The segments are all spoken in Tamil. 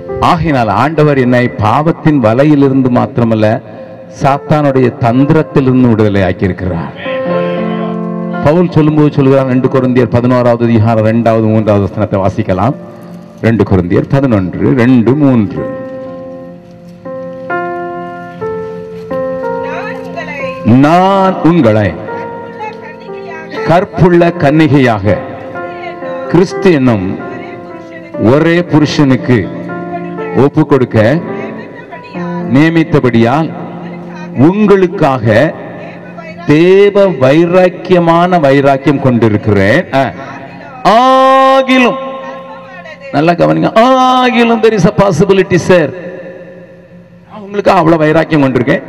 ஆகையினால் ஆண்டவர் என்னை பாவத்தின் வலையிலிருந்து மாத்திரமல்ல சாத்தானுடைய தந்திரத்திலிருந்து விடுதலை ஆக்கியிருக்கிறார் பவுல் சொல்லும்போது சொல்லுகிறார் ரெண்டு குருந்தியர் பதினோராவது அதிகாரம் இரண்டாவது மூன்றாவது வசனத்தை வாசிக்கலாம் ரெண்டு குருந்தியர் பதினொன்று ரெண்டு மூன்று நான் உங்களை நான் உங்களை கற்புள்ள கன்னிகையாக கற்புள்ள கன்னிகையாக கிறிஸ்து என்னும் ஒரே புருஷனுக்கு ஒரே புருஷனுக்கு ஒப்பு கொடுக்க நியமித்தபடியால் நியமித்தபடியால் உங்களுக்காக தேவ வைராக்கியமான வைராக்கியம் கொண்டிருக்கிறேன் ஆ. ஆகிலும் கர்ப்பமானது நல்லா கவனிங்க ஆகிலும் there is a possibility sir உங்களுக்கு அவ்வளவு வைராக்கியம் கொண்டிருக்கேன்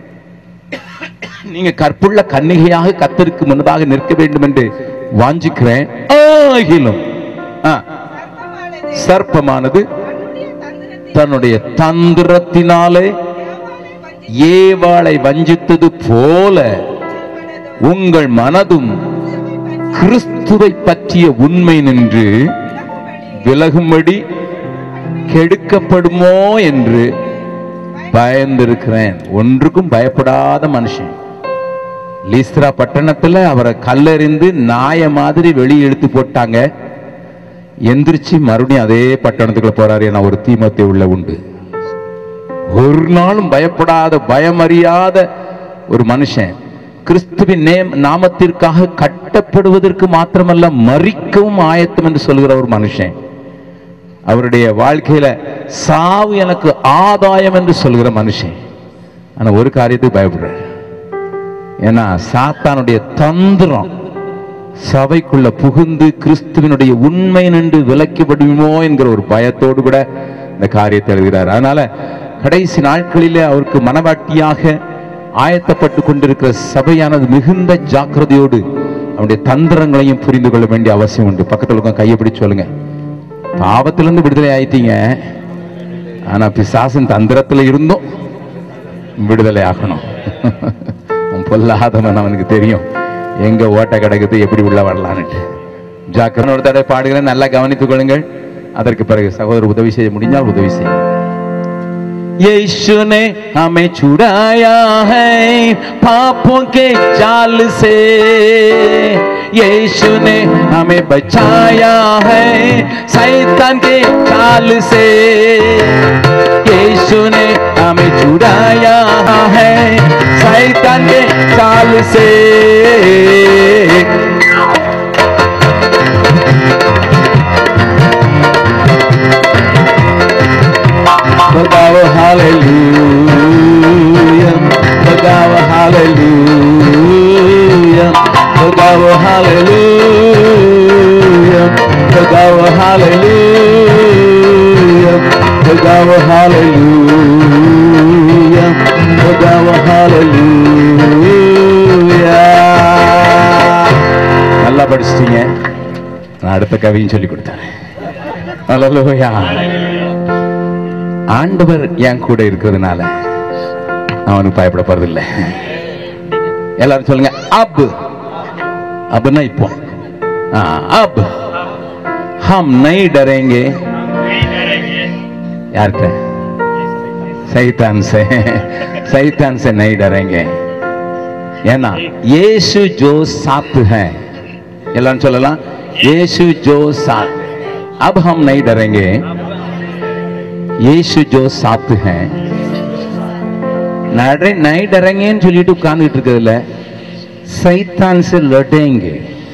நீங்க கற்புள்ள கன்னிகையாக கத்தருக்கு முன்பதாக நிற்க வேண்டும் என்று வாஞ்சிக்கிறேன் ஆகிலும் ஆ, சர்ப்பமானது சர்ப்பமானது தன்னுடைய தந்திரத்தில் தன்னுடைய தந்திரத்தினாலே ஏவாளை வஞ்சி ஏவாளை வஞ்சித்தது போல மனதும் உங்கள் மனதும் கிறிஸ்துவை பற்றிய உண்மை நின்று விலகும்படி கெடுக்கப்படுமோ என்று பயந்திருக்கிறேன் ஒன்றுக்கும் பயப்படாத மனுஷன் லீஸ்திரா பட்டணத்துல அவரை கல்லெறிந்து நாய மாதிரி வெளியே இழுத்து போட்டாங்க எந்திரிச்சு மறுபடியும் அதே பட்டணத்துக்குள்ள போறாரு என ஒரு தீமத்தை உள்ள உண்டு ஒரு நாளும் பயப்படாத பயமறியாத ஒரு மனுஷன் கிறிஸ்துவின் நேம் நாமத்திற்காக கட்டப்படுவதற்கு மாத்திரமல்ல மறிக்கவும் ஆயத்தம் என்று சொல்கிற ஒரு மனுஷன் அவருடைய வாழ்க்கையில சாவு எனக்கு ஆதாயம் என்று சொல்கிற மனுஷன் ஆனா ஒரு காரியத்துக்கு பயப்படுறாரு ஏன்னா சாத்தானுடைய தந்திரம் சபைக்குள்ள புகுந்து கிறிஸ்துவினுடைய உண்மை நின்று விலக்கிப்படுமோ என்கிற ஒரு பயத்தோடு கூட இந்த காரியத்தை எழுதுகிறார் அதனால கடைசி நாட்களிலே அவருக்கு மனவாட்டியாக ஆயத்தப்பட்டு கொண்டிருக்கிற சபையானது மிகுந்த ஜாக்கிரதையோடு அவனுடைய தந்திரங்களையும் புரிந்து கொள்ள வேண்டிய அவசியம் உண்டு பக்கத்துல உட்கார்ந்து கையை பிடிச்சு சொல்லுங்க பாவத்திலிருந்து விடுதலை ஆயிட்டீங்க ஆனா பிசாசின் தந்திரத்துல இருந்தும் விடுதலை ஆகணும் அவன் பொல்லாதவன் அவனுக்கு தெரியும் எங்க ஓட்ட கிடக்குது எப்படி உள்ள வரலான்னுட்டு ஜாக்கிரதை ஒரு தடவை பாடுகிறேன் நல்லா கவனித்துக் கொள்ளுங்கள் அதற்கு பிறகு சகோதரர் உதவி செய்ய முடிஞ்சால் உதவி செய்யும் यीशु ने हमें छुड़ाया है पापों के जाल से यीशु ने हमें बचाया है शैतान के जाल से यीशु ने हमें छुड़ाया है शैतान के जाल से Bagawa hallelujah Bagawa hallelujah Bagawa hallelujah Bagawa hallelujah Bagawa hallelujah Bagawa hallelujah நல்லா படிச்சிட்டீங்க நான் அடுத்த கவியும் சொல்லி கொடுத்தேன் Hallelujah ஆண்டவர் என் கூட இருக்கிறதுனால அவனுக்கு பயப்பட போறதில்லை எல்லாரும் சொல்லுங்க அப் அப்னா இப்போ ஆ, அப் ஹம் நை டரேங்கே யார்கிட்ட சைத்தான் से सैतान से नहीं डरेंगे ஏன்னா यीशु जो साथ है எல்லாரும் சொல்லலாம் यीशु जो साथ अब हम नहीं डरेंगे यीशु जो साथ है நட நை டரங்கன்னு சொல்லிட்டு உட்கார்ந்துட்டு இருக்கிறதுல சைத்தான் से लड़ेंगे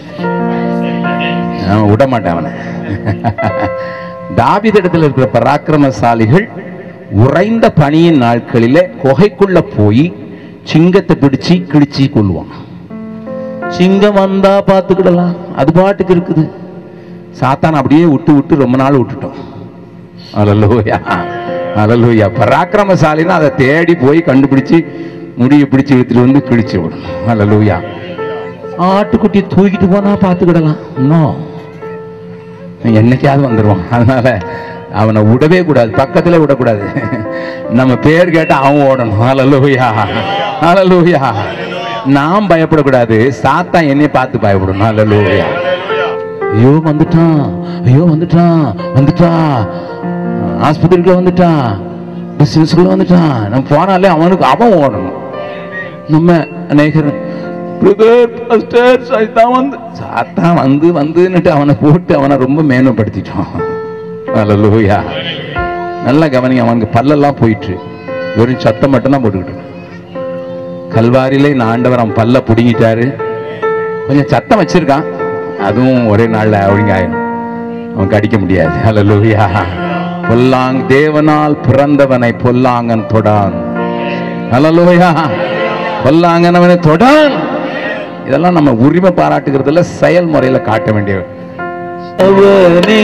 அவன் விட மாட்டான் அவனை தாவிதிடத்தில் இருக்கிற பராக்கிரமசாலிகள் உறைந்த பனியின் நாட்களிலே குகைக்குள்ள போய் சிங்கத்தை பிடிச்சு கிழிச்சு கொள்வான் சிங்கம் வந்தா பார்த்துக்கிடலாம் அது பாட்டுக்கு இருக்குது சாத்தான் அப்படியே விட்டு விட்டு ரொம்ப நாள் விட்டுட்டோம் அலலூயா அலலூயா பராக்கிரமசாலின்னா அதை தேடி போய் கண்டுபிடிச்சு முடியை பிடிச்சு இழுத்துட்டு வந்து கிழிச்சு விடணும் அலலூயா ஆட்டுக்குட்டி தூக்கிட்டு போனா பார்த்துக்கிடலாம் இன்னும் என்னைக்காவது வந்துடுவான் அதனால அவனை விடவே கூடாது பக்கத்துல விடக்கூடாது நம்ம பேர் கேட்டா அவன் ஓடணும் அலலூயா அலலூயா நாம் பயப்படக்கூடாது சாத்தா என்னை பார்த்து பயப்படணும் அலலூயா ஐயோ வந்துட்டான் ஐயோ வந்துட்டான் வந்துட்டா ஆஸ்பத்திரிக்குள்ள வந்துட்டான் பிசினஸ்க்குள்ள வந்துட்டான் நம்ம போனாலே அவனுக்கு அவன் ஓடணும் நம்ம அநேகர் பிரதர் பாஸ்டர் சாத்தான் வந்து சாத்தான் வந்து வந்துன்னுட்டு அவனை போட்டு அவனை ரொம்ப மேன்மைப்படுத்திட்டோம் அல்லேலூயா நல்லா கவனி அவனுக்கு பல்லெல்லாம் போயிட்டு வெறும் சத்தம் மட்டும் தான் போட்டுக்கிட்டு இருக்கான். கல்வாரியிலே நான் ஆண்டவர் அவன் பல்ல பிடுங்கிட்டாரு கொஞ்சம் சத்தம் வச்சிருக்கான் அதுவும் ஒரே நாள்ல ஒழுங்காயிடும் அவன் கடிக்க முடியாது அல்லேலூயா பொல்லாங் தேவனால் பிறந்தவனை பொல்லாங்கன் தொடான் அல்லேலூயா பொல்லாங்கன் அவனை தொடான் இதெல்லாம் நம்ம உரிமை பாராட்டுகிறதுல செயல்முறையில காட்ட வேண்டிய அவனே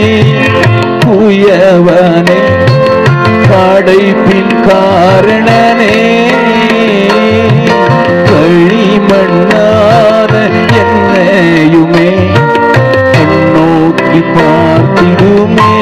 புயவனே படைப்பின் காரணனே களிமண்ணான என்னையுமே கண்ணோக்கி பார்த்திடுமே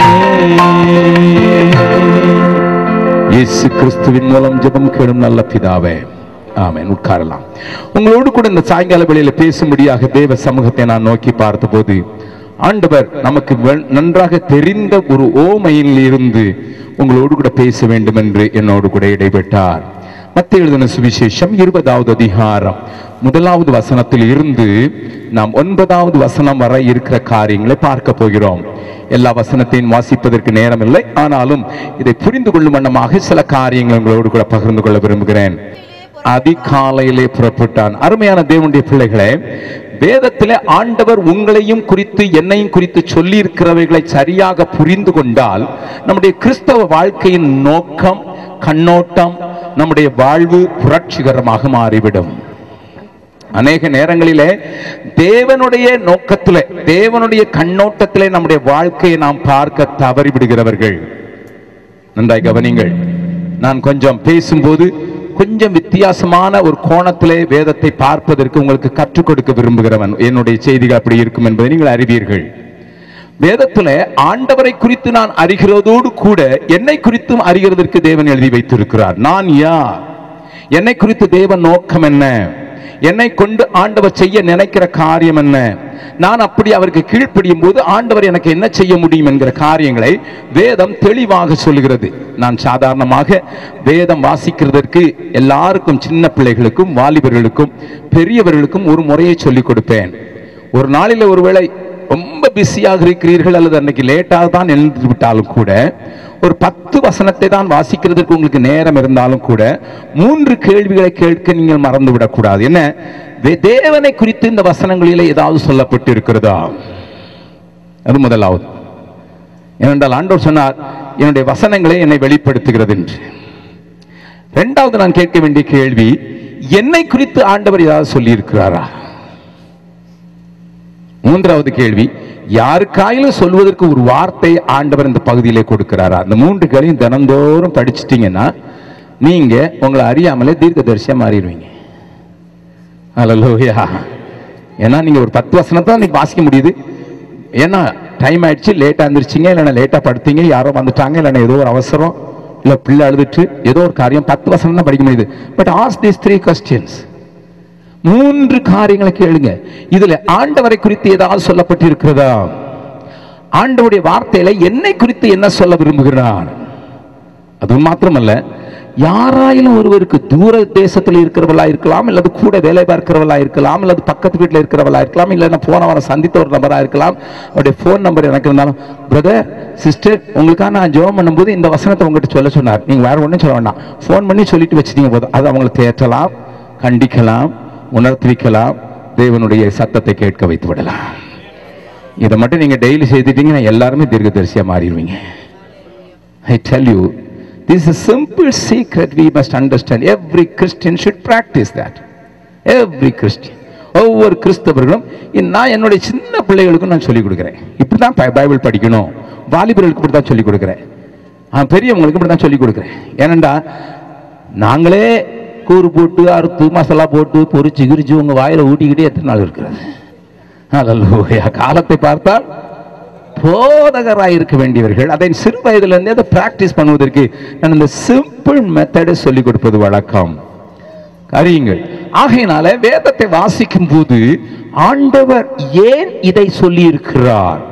இயேசு கிறிஸ்துவின் மூலம் ஜெபம் கேடும் நல்ல பிதாவே ஆமென் உட்காரலாம் உங்களோடு கூட இந்த சாயங்கால வேளையில பேசும்படியாக தேவ சமூகத்தை நான் நோக்கி பார்த்தபோது ஆண்டவர் நமக்கு வெ- நன்றாக தெரிந்த ஒரு ஓமையில் இருந்து உங்களோடு கூட பேச வேண்டும் என்று என்னோடு கூட இடைப்பட்டார் மத்திய எழுதின சுவிசேஷம் இருபதாவது அதிகாரம் முதலாவது வசனத்தில் இருந்து நாம் ஒன்பதாவது வசனம் வரை இருக்கிற காரியங்களை பார்க்க போகிறோம் எல்லா வசனத்தையும் வாசிப்பதற்கு நேரம் இல்லை ஆனாலும் இதை புரிந்து கொள்ளும் வண்ணமாக சில காரியங்களை உங்களோடு கூட பகிர்ந்து கொள்ள விரும்புகிறேன் அதிகாலையிலே புறப்பட்டான் அருமையான தேவனுடைய பிள்ளைகளே வேதத்திலே ஆண்டவர் உங்களையும் குறித்து என்னையும் குறித்து சொல்லி இருக்கிறவைகளை சரியாக புரிந்து கொண்டால் நம்முடைய கிறிஸ்தவ வாழ்க்கையின் நோக்கம் கண்ணோட்டம் நம்முடைய வாழ்வு புரட்சிகரமாக மாறிவிடும் அநேக நேரங்களிலே தேவனுடைய நோக்கத்திலே தேவனுடைய கண்ணோட்டத்திலே நம்முடைய வாழ்க்கையை நாம் பார்க்க தவறிவிடுகிறவர்கள் நன்றாய் கவனிங்கள் நான் கொஞ்சம் பேசும்போது கொஞ்சம் வித்தியாசமான ஒரு கோணத்திலே வேதத்தை பார்ப்பதற்கு உங்களுக்கு கற்றுக் கொடுக்க விரும்புகிறவன் என்னுடைய செய்திகள் அப்படி இருக்கும் என்பதை நீங்கள் அறிவீர்கள் வேதத்திலே ஆண்டவரை குறித்து நான் அறிகிறதோடு கூட என்னை குறித்தும் அறிகிறதற்கு தேவன் எழுதி வைத்திருக்கிறார் நான் யார் என்னை குறித்து தேவன் நோக்கம் என்ன என்னை கொண்டு ஆண்டவர் செய்ய நினைக்கிற காரியம் என்ன நான் அப்படி அவருக்கு கீழ்ப்படியும் போது ஆண்டவர் எனக்கு என்ன செய்ய முடியும் என்கிற காரியங்களை வேதம் தெளிவாக சொல்கிறது நான் சாதாரணமாக வேதம் வாசிக்கிறதற்கு எல்லாருக்கும் சின்ன பிள்ளைகளுக்கும் வாலிபர்களுக்கும் பெரியவர்களுக்கும் ஒரு முறையை சொல்லிக் கொடுப்பேன் ஒரு நாளில் ஒருவேளை ரொம்ப பிஸியாக இருக்கிறீர்கள் அல்லது அன்னைக்கு லேட்டாக தான் எழுந்து விட்டாலும் கூட ஒரு பத்து வசனத்தை தான் வாசிக்கிறதுக்கு உங்களுக்கு நேரம் இருந்தாலும் கூட மூன்று கேள்விகளை கேட்க நீங்கள் மறந்து விடக்கூடாது என்ன வே- தேவனை குறித்து இந்த வசனங்களிலே ஏதாவது சொல்லப்பட்டு இருக்கிறதா அது முதலாவது ஏனென்றால் ஆண்டவர் சொன்னார் என்னுடைய வசனங்களை என்னை வெளிப்படுத்துகிறது என்று இரண்டாவது நான் கேட்க வேண்டிய கேள்வி என்னை குறித்து ஆண்டவர் ஏதாவது சொல்லி இருக்கிறாரா மூன்றாவது கேள்வி யாருக்காயிலும் சொல்வதற்கு ஒரு வார்த்தை ஆண்டவர் இந்த பகுதியிலே கொடுக்கிறாரா அந்த மூன்று கேள்வியும் தினந்தோறும் படிச்சிட்டீங்கன்னா நீங்க உங்களை அறியாமலே தீர்க்கதரிசியா மாறிடுவீங்க அல்லலோயா ஏன்னா நீங்க ஒரு பத்து வசனத்தை தான் இன்னைக்கு வாசிக்க முடியுது ஏன்னா டைம் ஆயிடுச்சு லேட்டா இருந்துருச்சிங்க இல்லைன்னா லேட்டா படுத்தீங்க யாரோ வந்துட்டாங்க இல்லைன்னா ஏதோ ஒரு அவசரம் இல்ல பிள்ளை அழுதுட்டு ஏதோ ஒரு காரியம் பத்து வசனம் தான் படிக்க முடியுது but as these three questions மூன்று காரியங்களை கேளுங்க இதுல ஆண்டவரை குறித்து ஏதாவது சொல்லப்பட்டு இருக்கிறதா ஆண்டவருடைய வார்த்தையில என்னை குறித்து என்ன சொல்ல விரும்புகிறார் அது மாத்திரமல்ல யாராயிலும் ஒருவருக்கு தூர தேசத்தில் இருக்கிறவளா இருக்கலாம் அல்லது கூட வேலை பார்க்கிறவளா இருக்கலாம் அல்லது பக்கத்து வீட்டில் இருக்கிறவளா இருக்கலாம் இல்லைன்னா போன வாரம் சந்தித்த ஒரு நபரா இருக்கலாம் அவருடைய ஃபோன் நம்பர் எனக்கு இருந்தாலும் பிரதர் சிஸ்டர் உங்களுக்காக நான் ஜெபம் பண்ணும்போது இந்த வசனத்தை உங்ககிட்ட சொல்ல சொன்னார் நீங்க வேற ஒன்றும் சொல்ல வேண்டாம் ஃபோன் பண்ணி சொல்லிட்டு வச்சுட்டீங்க போதும் அது அவங்களை தேற்றலாம் கண்டிக்கலாம் உணர்த்திக்கலாம் தேவனுடைய சத்தத்தை கேட்க வைத்து விடலாம் இதை மட்டும் நீங்க டெய்லி செய்துட்டீங்கன்னா எல்லாருமே தீர்க்கதரிசியா மாறிடுவீங்க I tell you, this is a simple secret we must understand. Every Christian should practice that. Every Christian. ஒவ்வொரு கிறிஸ்தவர்களும் இ- நான் என்னுடைய சின்ன பிள்ளைகளுக்கும் நான் சொல்லிக் கொடுக்குறேன் இப்படி தான் பைபிள் படிக்கணும் வாலிபர்களுக்கு இப்படி தான் சொல்லிக் கொடுக்குறேன் ஆ, பெரியவங்களுக்கு இப்படி தான் சொல்லிக் கொடுக்குறேன் ஏனண்டா நாங்களே கூறு போட்டு அறுத்து மசாலா போட்டு பொரிச்சு கிரிச்சு உங்க வாயில ஊட்டிக்கிட்டே எத்தனை நாள் இருக்கிறது அல்லேலூயா காலத்தை பார்த்தால் போதகராக இருக்க வேண்டியவர்கள் அதை சிறு வயதிலிருந்தே அதை பிராக்டிஸ் பண்ணுவதற்கு நான் இந்த சிம்பிள் மெத்தடை சொல்லிக் கொடுப்பது வழக்கம் அறியுங்கள் ஆகையினால வேதத்தை வாசிக்கும் போது ஆண்டவர் ஏன் இதை சொல்லி இருக்கிறார்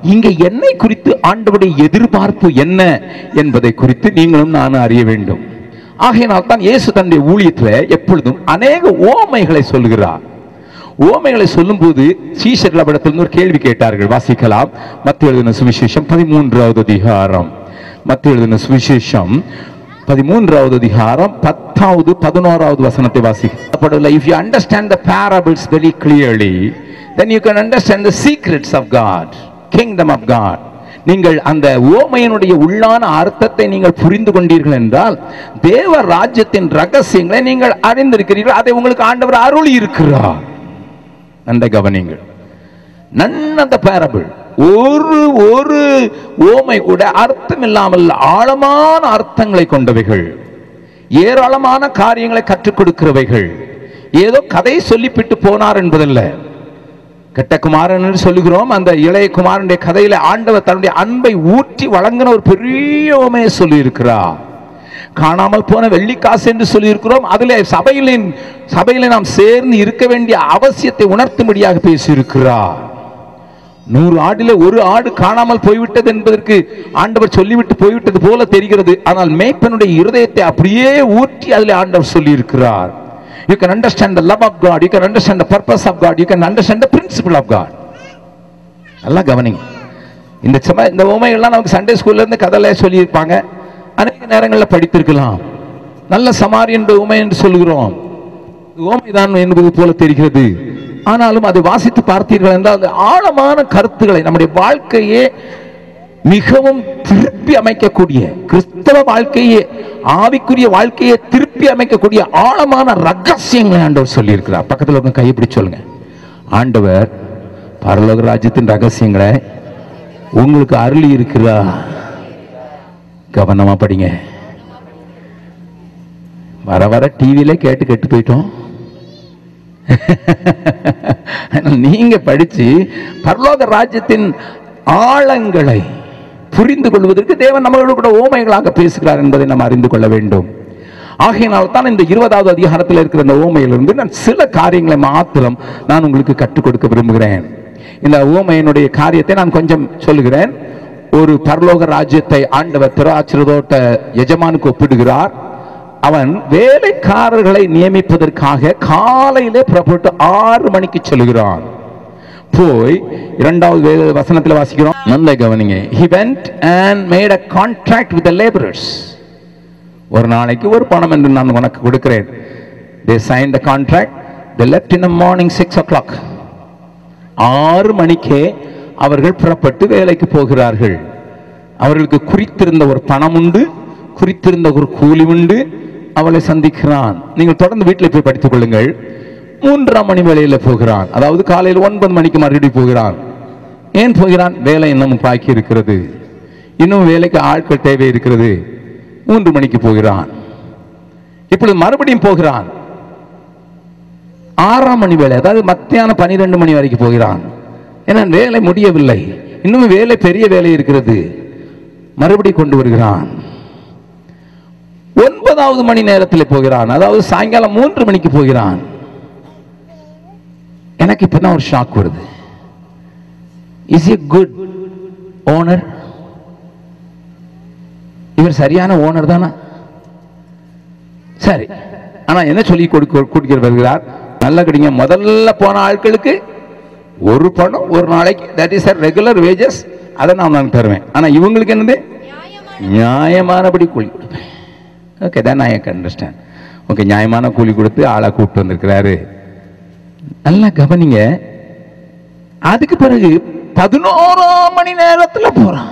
இங்க என்னை குறித்து ஆண்டவருடைய எதிர்பார்ப்பு என்ன என்பதை குறித்து நீங்களும் நானும் அறிய வேண்டும் ஆகையினால் தான் இயேசு தன்னுடைய ஊழியத்துல எப்பொழுதும் அநேக ஓமைகளை சொல்லுகிறார் ஓமைகளை சொல்லும்போது சீஷர்கள் அவரிடத்திலிருந்து ஒரு கேள்வி கேட்டார்கள் வாசிக்கலாம் மத்திய எழுதின சுவிசேஷம் பதிமூன்றாவது அதிகாரம் மத்திய எழுதின சுவிசேஷம் பதிமூன்றாவது அதிகாரம் பத்தாவது பதினோராவது வசனத்தை வாசிக்கப்படவில்லை if you understand the parables very clearly then you can understand the secrets of God kingdom of God நீங்கள் அந்த ஓமையினுடைய உள்ளான அர்த்தத்தை நீங்கள் புரிந்து கொண்டீர்கள் என்றால் தேவ ராஜ்யத்தின் ரகசியங்களை நீங்கள் அறிந்திருக்கிறீர்கள் அதை உங்களுக்கு ஆண்டவர் அருளி இருக்கிறார் நன்ற கவனிங்கள் நன் அந்த பேரபிள் ஒரு ஒரு ஓமை கூட அர்த்தம் இல்லாமல் ஆழமான அர்த்தங்களை கொண்டவைகள் ஏராளமான காரியங்களை கற்றுக் கொடுக்கிறவைகள் ஏதோ கதை சொல்லிப்பிட்டு போனார் என்பதல்ல கெட்ட குமாரன் என்று சொல்லுகிறோம் அந்த இளைய குமாரனுடைய கதையில ஆண்டவர் தன்னுடைய அன்பை ஊற்றி வழங்கின ஒரு பெரிய ஓமையை சொல்லி இருக்கிறார் காணாமல் போன வெள்ளிக்காசு என்று சொல்லியிருக்கிறோம் அதிலே சபையிலின் சபையில நாம் சேர்ந்து இருக்க வேண்டிய அவசியத்தை உணர்த்தும்படியாக பேசியிருக்கிறார் நூறு ஆடிலே ஒரு ஆடு காணாமல் போய்விட்டது என்பதற்கு ஆண்டவர் சொல்லிவிட்டு போய்விட்டது போல தெரிகிறது ஆனால் மேய்ப்பனுடைய இருதயத்தை அப்படியே ஊற்றி அதில் ஆண்டவர் சொல்லியிருக்கிறார் you can understand the love of God you can understand the purpose of God you can understand the principal of God நல்லா கவனிங்க இந்த சம இந்த உமைகள்லாம் நமக்கு சண்டே ஸ்கூல்ல இருந்து கதையில சொல்லியிருப்பாங்க அநேக நேரங்களில் படித்திருக்கலாம் நல்ல சமாரி என்ற உமை என்று சொல்கிறோம் ஓமைதான் என்பது போல தெரிகிறது ஆனாலும் அதை வாசித்து பார்த்தீர்கள் என்றால் அது ஆழமான கருத்துக்களை நம்முடைய வாழ்க்கையே மிகவும் திருப்பி அமைக்கக்கூடிய கிறிஸ்தவ வாழ்க்கையே ஆவிக்குரிய வாழ்க்கையை திருப்பி அமைக்கக்கூடிய ஆழமான ரகசியங்களை ஆண்டவர் சொல்லியிருக்கிறார் பக்கத்தில் உங்க கையை பிடிச்சு சொல்லுங்க ஆண்டவர் பரலோக ராஜ்யத்தின் ரகசியங்களை உங்களுக்கு அருளி இருக்கிறா கவனமா படிங்க வர வர டிவியில கேட்டு கெட்டு போயிட்டோம் ஆனால் நீங்க படிச்சு பரலோக ராஜ்யத்தின் ஆழங்களை புரிந்து கொள்வதற்கு தேவன் நம்மளோட கூட ஓமைகளாக பேசுகிறார் என்பதை நாம் அறிந்து கொள்ள வேண்டும் ஆகையினால் தான் இந்த இருபதாவது அதிகாரத்தில் இருக்கிற இந்த ஓமையிலிருந்து நான் சில காரியங்களை மாத்திரம் நான் உங்களுக்கு கற்றுக் கொடுக்க விரும்புகிறேன் இந்த ஓமையினுடைய காரியத்தை நான் கொஞ்சம் சொல்லுகிறேன் ஒரு பரலோக ராஜ்யத்தை ஆண்டவர் திராட்சரதோட்ட எஜமானுக்கு ஒப்பிடுகிறார் அவன் வேலைக்காரர்களை நியமிப்பதற்காக காலையிலே புறப்பட்டு ஆறு மணிக்கு செல்கிறான் போய் இரண்டாவது வேத வசனத்தில் வாசிக்கிறோம் நல்ல கவனிங்க he went and made a contract with the laborers ஒரு நாளைக்கு ஒரு பணம் என்று நான் உனக்கு கொடுக்கிறேன் they signed the contract they left in the morning six o'clock ஆறு மணிக்கே அவர்கள் புறப்பட்டு வேலைக்கு போகிறார்கள் அவர்களுக்கு குறித்திருந்த ஒரு பணம் உண்டு குறித்திருந்த ஒரு கூலி உண்டு அவளை சந்திக்கிறான் நீங்கள் தொடர்ந்து வீட்டில் போய் படித்துக் கொள்ளுங்கள் மூன்றாம் மணி வேலையில போகிறான் அதாவது காலையில் ஒன்பது மணிக்கு மறுபடியும் போகிறான் ஏன் போகிறான் வேலை இன்னும் பாக்கி இருக்கிறது இன்னும் வேலைக்கு ஆட்கள் தேவை இருக்கிறது மூன்று மணிக்கு போகிறான் இப்பொழுது மறுபடியும் போகிறான் ஆறாம் மணி வேலை அதாவது மத்தியானம் பனிரெண்டு மணி வரைக்கும் போகிறான் ஏன்னா வேலை முடியவில்லை இன்னும் வேலை பெரிய வேலை இருக்கிறது மறுபடி கொண்டு வருகிறான் ஒன்பதாவது மணி நேரத்தில் போகிறான் அதாவது சாயங்காலம் மூன்று மணிக்கு போகிறான் எனக்கு இப்பதான் ஒரு ஷாக் வருது இஸ் எ குட் ஓனர் இவர் சரியான ஓனர் தானா சரி ஆனா என்ன சொல்லி கொடுக்க கொடுக்கிற வருகிறார் நல்ல கிடைங்க முதல்ல போன ஆட்களுக்கு ஒரு பணம் ஒரு நாளைக்கு தட் இஸ் ரெகுலர் வேஜஸ் அதை நான் நான் தருவேன் ஆனா இவங்களுக்கு என்னது நியாயமானபடி கூலி கொடுப்பேன் ஓகே தான் ஐ அண்டர்ஸ்டாண்ட் ஓகே நியாயமான கூலி கொடுத்து ஆளை கூப்பிட்டு வந்திருக்கிறாரு நல்லா கவனிங்க அதுக்கு பிறகு பதினோராம் மணி நேரத்துல போறான்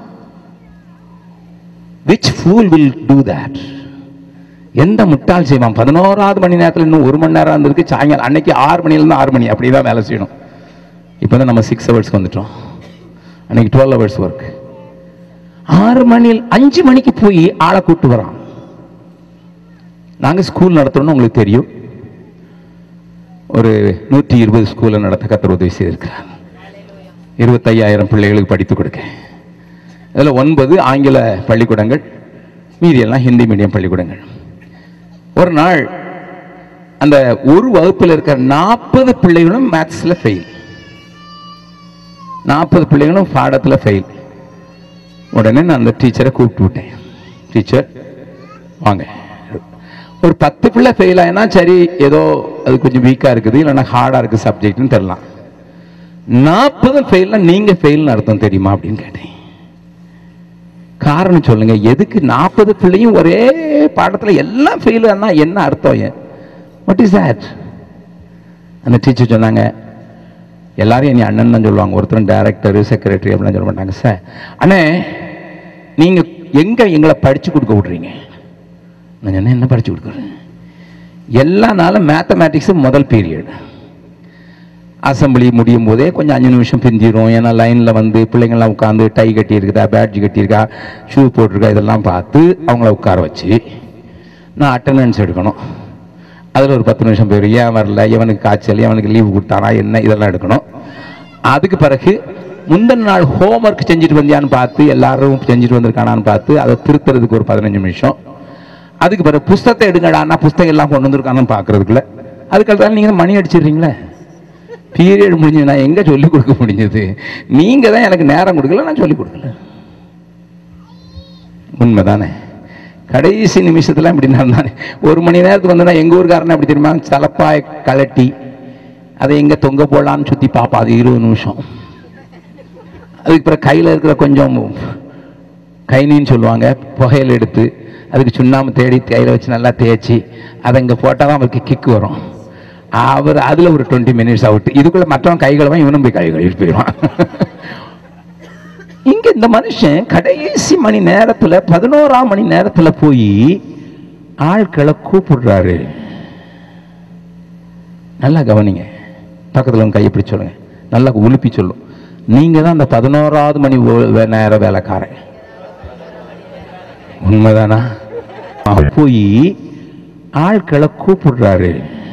which fool will do that எந்த முட்டாள் செய்வான் பதினோராவது மணி நேரத்தில் இன்னும் ஒரு மணி நேரம் இருந்ததுக்கு சாயங்காலம் அன்னைக்கு ஆறு மணிலேருந்து ஆறு மணி அப்படி தான் வேலை செய்யணும் இப்போ தான் நம்ம சிக்ஸ் ஹவர்ஸ்க்கு வந்துட்டோம் அன்னைக்கு டுவெல் ஹவர்ஸ் ஒர்க் ஆறு மணியில் அஞ்சு மணிக்கு போய் ஆளை கூட்டு வரான் நாங்கள் ஸ்கூல் நடத்துறோம்னு உங்களுக்கு தெரியும் ஒரு நூற்றி இருபது ஸ்கூலை நடத்த கத்தர் உதவி செய்திருக்கிறார் இருபத்தையாயிரம் பிள்ளைகளுக்கு படித்து கொடுக்க அதில் ஒன்பது ஆங்கில பள்ளிக்கூடங்கள் மீதியெல்லாம் ஹிந்தி மீடியம் பள்ளிக்கூடங்கள் ஒரு நாள் அந்த ஒரு வகுப்பில் இருக்கிற நாற்பது பிள்ளைகளும் மேத்ஸில் ஃபெயில் நாற்பது பிள்ளைங்களும் பாடத்தில் ஃபெயில் உடனே நான் அந்த டீச்சரை கூப்பிட்டு விட்டேன் டீச்சர் வாங்க ஒரு பத்து பிள்ளை ஃபெயில் ஆயினா சரி ஏதோ அது கொஞ்சம் வீக்காக இருக்குது இல்லைன்னா ஹார்டாக இருக்குது சப்ஜெக்ட்னு தெரியலாம் நாற்பது ஃபெயில்னா நீங்கள் ஃபெயில்னு அர்த்தம் தெரியுமா அப்படின்னு கேட்டேன் காரணம் சொல்லுங்க எதுக்கு நாற்பது பிள்ளையும் ஒரே பாடத்தில் எல்லாம் ஃபெயில் ஆனா என்ன அர்த்தம் வாட் இஸ் that அந்த டீச்சர் சொன்னாங்க எல்லாரும் என்னை அண்ணன் தான் சொல்லுவாங்க ஒருத்தர் டைரக்டர் செக்ரட்டரி அப்படிலாம் சொல்ல மாட்டாங்க சார் அண்ணே நீங்க எங்க எங்களை படிச்சு கொடுக்க விட்றீங்க நான் சொன்னேன் என்ன படிச்சு கொடுக்குறேன் எல்லா நாளும் மேத்தமேட்டிக்ஸ் முதல் பீரியட் அசம்பிளி முடியும் போதே கொஞ்சம் அஞ்சு நிமிஷம் பிந்திரும் ஏன்னா லைனில் வந்து பிள்ளைங்கள்லாம் உட்காந்து டை கட்டி இருக்குதா பேட்ஜ் கட்டியிருக்கா ஷூ போட்டிருக்கா இதெல்லாம் பார்த்து அவங்கள உட்கார வச்சு நான் அட்டண்டன்ஸ் எடுக்கணும் அதில் ஒரு பத்து நிமிஷம் போயிடும் ஏன் வரல இவனுக்கு காய்ச்சல் இவனுக்கு லீவு கொடுத்தானா என்ன இதெல்லாம் எடுக்கணும் அதுக்கு பிறகு முந்தின நாள் ஹோம்ஒர்க் செஞ்சுட்டு வந்தியான்னு பார்த்து எல்லாரும் செஞ்சுட்டு வந்திருக்கானான்னு பார்த்து அதை திருத்துறதுக்கு ஒரு பதினஞ்சு நிமிஷம் அதுக்கு பிறகு புஸ்தகத்தை எடுங்கடான்னா புஸ்தகம் எல்லாம் கொண்டு வந்திருக்கானு பார்க்கறதுக்குள்ள அதுக்கடுத்தாலும் நீங்கள் மணி அடிச்சிடுறீங்களே பீரியட் முடிஞ்சு நான் எங்கே சொல்லிக் கொடுக்க முடிஞ்சது நீங்கள் தான் எனக்கு நேரம் கொடுக்கல நான் சொல்லிக் கொடுக்கல உண்மைதானே கடைசி நிமிஷத்துல இப்படி நடந்தானே ஒரு மணி நேரத்துக்கு வந்தா எங்க ஊருக்காரன் அப்படி தெரியுமா தலப்பாய் கலட்டி அதை எங்க தொங்க போடலான்னு சுத்தி பாப்பா அது இருபது நிமிஷம் அதுக்கு பிறகு கையில இருக்கிற கொஞ்சம் கைனின்னு சொல்லுவாங்க புகையில எடுத்து அதுக்கு சுண்ணாம்பு தேடி கையில வச்சு நல்லா தேய்ச்சி அதை இங்க போட்டால் தான் அவருக்கு கிக் வரும் அவர் அதுல ஒரு டுவெண்ட்டி மினிட்ஸ் அவுட் இதுக்குள்ள மற்றவன் கை கழுவான் இவனும் போய் கை கழுவிட்டு போயிடுவான் இங்க இந்த மனுஷன் கடைசி மணி நேரத்துல பதினோராம் மணி நேரத்துல போய் ஆட்களை கூப்பிடுறாரு நல்லா கவனிங்க பக்கத்துல உங்க கையை பிடிச்சு சொல்லுங்க நல்லா உலுப்பி சொல்லும் நீங்க தான் அந்த பதினோராவது மணி ஓ- வே- நேர வேலைக்காரன் உண்மைதானா அவர் போய் ஆட்களை கூப்பிடுறாரு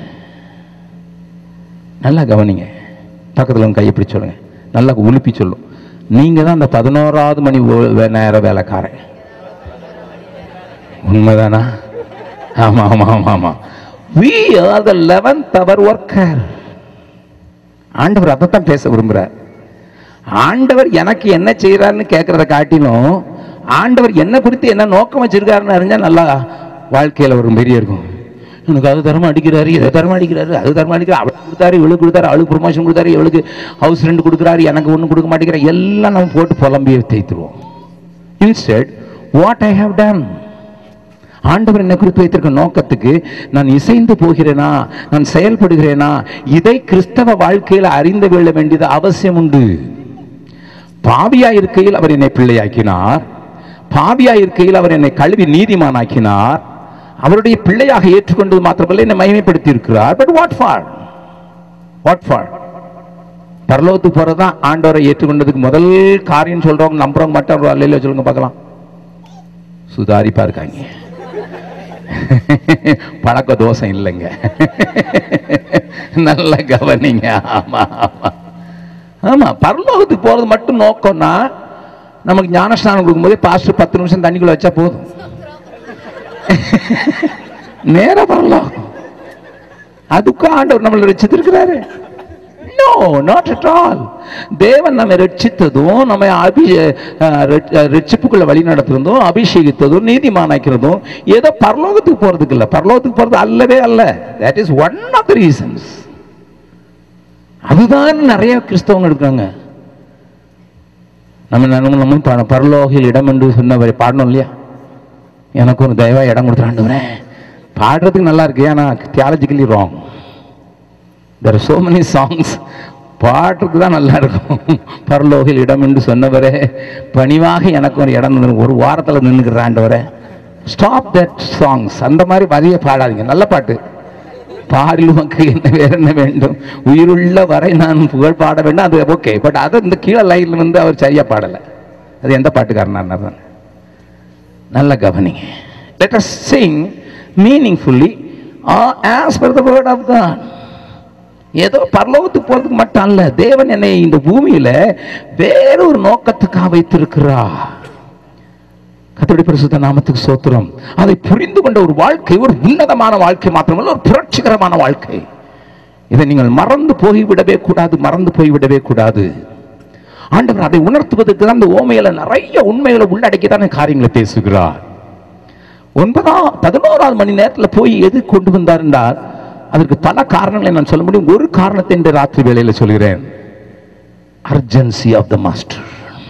நல்லா கவனிங்க பக்கத்துல உங்க கையை பிடிச்சு சொல்லுங்க நல்லா உலுப்பி சொல்லும் நீங்க தான் அந்த பதினோராவது மணி ஓ- வே- நேர வேலைக்காரன் உண்மைதானா ஆமா ஆமா ஆமா ஆமா we are the 11th hour worker ஆண்டவர் அதைத்தான் பேச விரும்புறார் ஆண்டவர் எனக்கு என்ன செய்யறாருன்னு கேட்கறத காட்டிலும் ஆண்டவர் என்ன குறித்து என்ன நோக்கம் வச்சிருக்காருன்னு அறிஞ்சா நல்லா வாழ்க்கையில ஒரு பெரிய இருக்கும் எனக்கு அது தரமா அடிக்கிறாரு இதை தரமா அடிக்கிறாரு அது தரமா அடிக்கிறாரு அவளுக்கு கொடுத்தாரு இவளுக்கு கொடுத்தாரு அவளுக்கு ப்ரொமோஷன் கொடுத்தாரு இவளுக்கு ஹவுஸ் ரெண்ட் கொடுக்குறாரு எனக்கு ஒன்றும் கொடுக்க மாட்டேங்கிறார் எல்லாம் நம்ம போட்டு புலம்பி தேய்த்துருவோம் instead what I have done ஆண்டவர் என்னை குறித்து வைத்திருக்க நோக்கத்துக்கு நான் இசைந்து போகிறேனா நான் செயல்படுகிறேனா இதை கிறிஸ்தவ வாழ்க்கையில் அறிந்து கொள்ள வேண்டியது அவசியம் உண்டு பாவியா இருக்கையில் அவர் என்னை பிள்ளையாக்கினார் பாவியா இருக்கையில் அவர் என்னை கழுவி நீதிமானாக்கினார் அவருடைய பிள்ளையாக ஏற்றுக்கொண்டது மாத்திரமல்ல என்னை மகிமைப்படுத்தி இருக்கிறார் but what for what for பரலோகத்துக்கு போறதுதான் ஆண்டவரை ஏற்றுக்கொண்டதுக்கு முதல் காரியம் சொல்றவங்க நம்புறவங்க மட்டும் அவர் அல்லையில சொல்லுங்க பார்க்கலாம் சுதாரிப்பா இருக்காங்க பழக்க தோஷம் இல்லைங்க நல்ல கவனிங்க ஆமா ஆமா ஆமா பரலோகத்துக்கு போறது மட்டும் நோக்கம்னா நமக்கு ஞானஸ்நானம் கொடுக்கும்போதே பாஸ்டர் பத்து நிமிஷம் தண்ணிக்குள்ள வச்சா போதும் நேரா பரலோகம் அதுக்கும் ஆண்டவர் நம்மளை ரசித்திருக்கிறாரு நோ நாட் அட் ஆல் தேவன் நம்மை ரட்சித்ததும் நம்மை அபி அஹ், ரட்ச- அஹ், ரட்சிப்புக்குள்ள வழி நடத்துறதும் அபிஷேகித்ததும் நீதிமானாக்கிறதும் ஏதோ பரலோகத்துக்கு போறதுக்கு இல்ல பரலோகத்துக்கு போறது அல்லவே அல்ல that is one of the reasons அதுதான் நிறைய கிறிஸ்தவங்க இருக்காங்க நம்ம நம்ம நம்ம ப- பரலோகில் இடம் என்று சொன்னவரை பாடணும் இல்லையா எனக்கு ஒரு தயவா இடம் கொடுத்துறாண்டு பாடுறதுக்கு நல்லா இருக்கு ஆனா theologically wrong there so many songs பாட்டுக்கு தான் நல்லா இருக்கும் பரலோகில் இடம் என்று சொன்னவரே பணிவாக எனக்கு ஒரு இடம் தந்து- ஒரு வாரத்தில் நின்றுக்கிறாண்டவரே ஸ்டாப் தட் சாங்ஸ் அந்த மாதிரி வரியை பாடாதீங்க நல்ல பாட்டு பாரில் உமக்கு என்ன வேற என்ன வேண்டும் உயிருள்ள வரை நான் புகழ் பாட வேண்டும் அது ஓகே பட் அதை இந்த கீழே லைன்ல வந்து அவர் சரியா பாடலை அது எந்த பாட்டுக்காரனா தான் நல்ல கவனிங்க let us sing meaningfully or as per the word of God ஏதோ பரலோகத்துக்கு போறதுக்கு மட்டும் அல்ல தேவன் என்னை இந்த பூமியில வேற ஒரு நோக்கத்துக்காக வைத்திருக்கிறார் கத்தோடி பரிசுத்த நாமத்துக்கு சோத்திரம் அதை புரிந்து கொண்ட ஒரு வாழ்க்கை ஒரு உன்னதமான வாழ்க்கை மாத்திரமல்ல ஒரு புரட்சிகரமான வாழ்க்கை இதை நீங்கள் மறந்து போய்விடவே கூடாது மறந்து போய்விடவே கூடாது ஆண்டவர் அதை உணர்த்துவதற்கு தான் அந்த ஓமையில நிறைய உண்மைகளை உள்ளடக்கி தான் காரியங்களை பேசுகிறார் ஒன்பதாம் பதினோராவது மணி நேரத்துல போய் எது கொண்டு வந்தார் என்றால் அதற்கு பல காரணங்களை நான் சொல்ல முடியும் ஒரு காரணத்தை இந்த ராத்திரி வேளையில சொல்கிறேன் அர்ஜென்சி ஆஃப் த மாஸ்டர்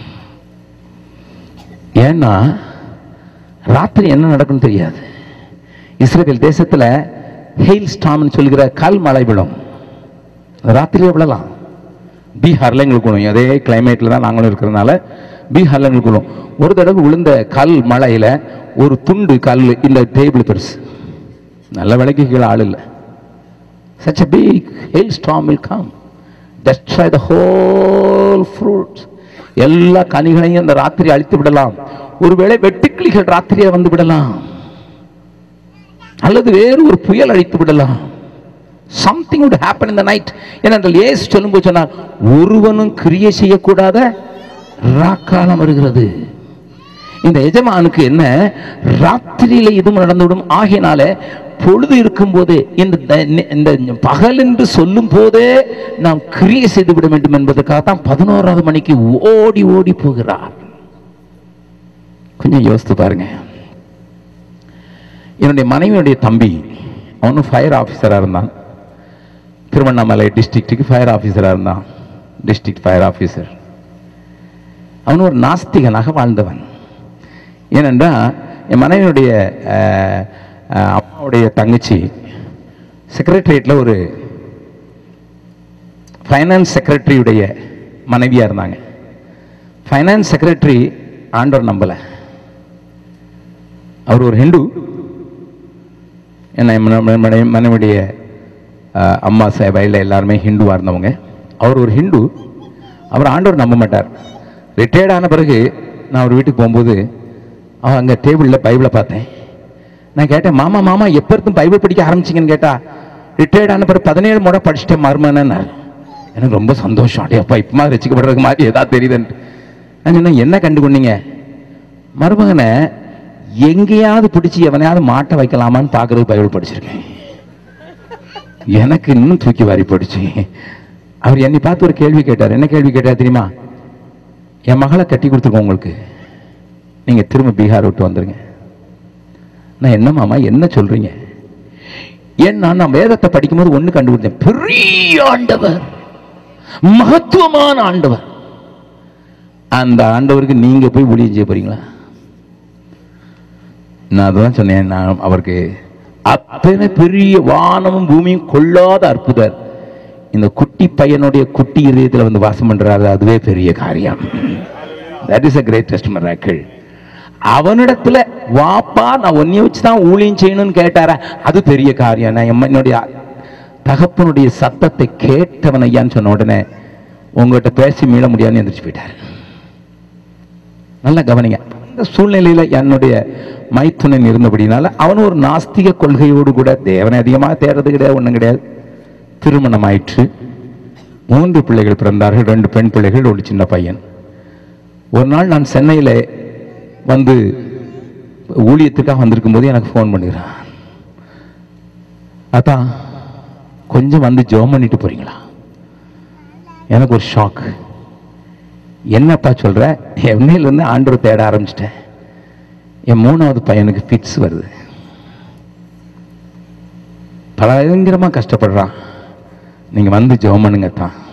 ஏன்னா ராத்திரி என்ன நடக்கும்னு தெரியாது இஸ்ரேல் தேசத்துல ஹெயில் ஸ்டாம்னு சொல்கிற கல் மழை விழும் ராத்திரியே விழலாம் பீகார்ல எங்களுக்கு விழும் அதே கிளைமேட்ல தான் நாங்களும் இருக்கிறதுனால பீகார்ல எங்களுக்கு விழும் ஒரு தடவை விழுந்த கல் மழையில ஒரு துண்டு கல் இந்த டேபிள் பெருசு நல்ல விலைக்கு கீழே ஆள் இல்லை such a big hailstorm will come destroy the whole fruits எல்லா கனிகளையும் அந்த ராத்திரி அழித்து விடலாம் ஒருவேளை வெட்டுக்கிளிகள் ராத்திரியே வந்து விடலாம் அல்லது வேறு ஒரு புயல் அழித்து விடலாம் something would happen in the night ஏனென்றால் ஏசு சொல்லும்போது சொன்னார் ஒருவனும் கிரியை செய்யக்கூடாத ராக்காலம் வருகிறது இந்த எஜமானுக்கு என்ன ராத்திரியில இதுவும் நடந்துவிடும் ஆகையினால பொழுது இருக்கும்போதே இந்த த- இந்த பகல் என்று சொல்லும் போதே நாம் கிரியை செய்து விட வேண்டும் என்பதற்காக தான் பதினோராவது மணிக்கு ஓடி ஓடி போகிறார் கொஞ்சம் யோசித்து பாருங்க என்னுடைய மனைவியுடைய தம்பி அவனும் ஃபயர் ஆஃபீஸராக இருந்தான் திருவண்ணாமலை டிஸ்ட்ரிக்ட்டுக்கு ஃபயர் ஆஃபீஸராக இருந்தான் டிஸ்ட்ரிக்ட் ஃபயர் ஆஃபீஸர் அவன் ஒரு நாஸ்திகனாக வாழ்ந்தவன் ஏனென்றால் என் மனைவியுடைய அஹ், அஹ், அம்மாவுடைய தங்கச்சி செக்ரட்டரியேட்டில் ஒரு ஃபைனான்ஸ் செக்ரட்டரியுடைய மனைவியாக இருந்தாங்க ஃபைனான்ஸ் செக்ரட்டரி ஆண்டவர் நம்பலை அவர் ஒரு ஹிந்து என்ன மனைவியுடைய அஹ், அம்மா சேவையில் எல்லாருமே ஹிந்துவாக இருந்தவங்க அவர் ஒரு ஹிந்து அவர் ஆண்டவர் நம்ப மாட்டார் ரிட்டையர்ட் ஆன பிறகு நான் அவர் வீட்டுக்கு போகும்போது அவன் அங்கே டேபிளில் பைபிளை பார்த்தேன் நான் கேட்டேன் மாமா மாமா எப்போ இருந்து பைபிள் படிக்க ஆரம்பிச்சிங்கன்னு கேட்டா ரிட்டையர்ட் ஆன பிறகு பதினேழு முறை படிச்சுட்டேன் மருமனார் எனக்கு ரொம்ப சந்தோஷம் அடே அப்பா இப்போ மாதிரி ரசிக்கப்படுறதுக்கு மாதிரி ஏதாவது தெரியுதுன்ட்டு நான் சொன்னேன் என்ன கண்டுகொண்டீங்க மருமகனை எங்கேயாவது பிடிச்சி எவனையாவது மாட்ட வைக்கலாமான்னு பார்க்கறது பைபிள் படிச்சிருக்கேன் எனக்கு இன்னும் தூக்கி வாரி போடுச்சு அவர் என்னை பார்த்து ஒரு கேள்வி கேட்டார் என்ன கேள்வி கேட்டார் தெரியுமா என் மகளை கட்டி கொடுத்துருக்கோம் உங்களுக்கு நீங்க திரும்ப பீகார் விட்டு வந்துருங்க நான் என்ன மாமா என்ன சொல்றீங்க ஏன்னா நான் வேதத்தை படிக்கும்போது ஒண்ணு கண்டுபிடிச்சேன் பெரிய ஆண்டவர் மகத்துவமான ஆண்டவர் அந்த ஆண்டவருக்கு நீங்க போய் ஊழியம் செய்ய போறீங்களா நான் அதுதான் சொன்னேன் நான் அவருக்கு அத்தனை பெரிய வானமும் பூமியும் கொள்ளாத அற்புதர் இந்த குட்டி பையனுடைய குட்டி இதயத்தில் வந்து வாசம் பண்றாரு அதுவே பெரிய காரியம் that is a greatest miracle அவனிடத்துல வாப்பா நான் ஒன்னைய வச்சு தான் ஊழியம் செய்யணும்னு கேட்டாரா அது பெரிய காரியம் நான் எம்ம- என்னுடைய தகப்பனுடைய சத்தத்தை கேட்டவன் ஐயான்னு சொன்ன உடனே உங்ககிட்ட பேசி மீள முடியாதுன்னு எந்திரிச்சு போயிட்டார் நல்லா கவனிங்க அந்த சூழ்நிலையில என்னுடைய மைத்துனன் இருந்தபடினால அவன் ஒரு நாஸ்திக கொள்கையோடு கூட தேவனை அதிகமாக தேடுறது கிடையாது ஒண்ணும் கிடையாது திருமணம் ஆயிற்று மூன்று பிள்ளைகள் பிறந்தார்கள் ரெண்டு பெண் பிள்ளைகள் ஒரு சின்ன பையன் ஒரு நாள் நான் சென்னையில வந்து ஊழியத்துக்காக வந்திருக்கும் போது எனக்கு ஃபோன் பண்ணிடுறான் அதான் கொஞ்சம் வந்து ஜெபம் பண்ணிட்டு போறீங்களா எனக்கு ஒரு ஷாக் என்னப்பா சொல்ற என்னையில இருந்து ஆண்டவர் தேட ஆரம்பிச்சிட்டேன் என் மூணாவது பையனுக்கு ஃபிட்ஸ் வருது பயங்கரமா கஷ்டப்படுறான் நீங்க வந்து ஜெபம் பண்ணுங்க தான்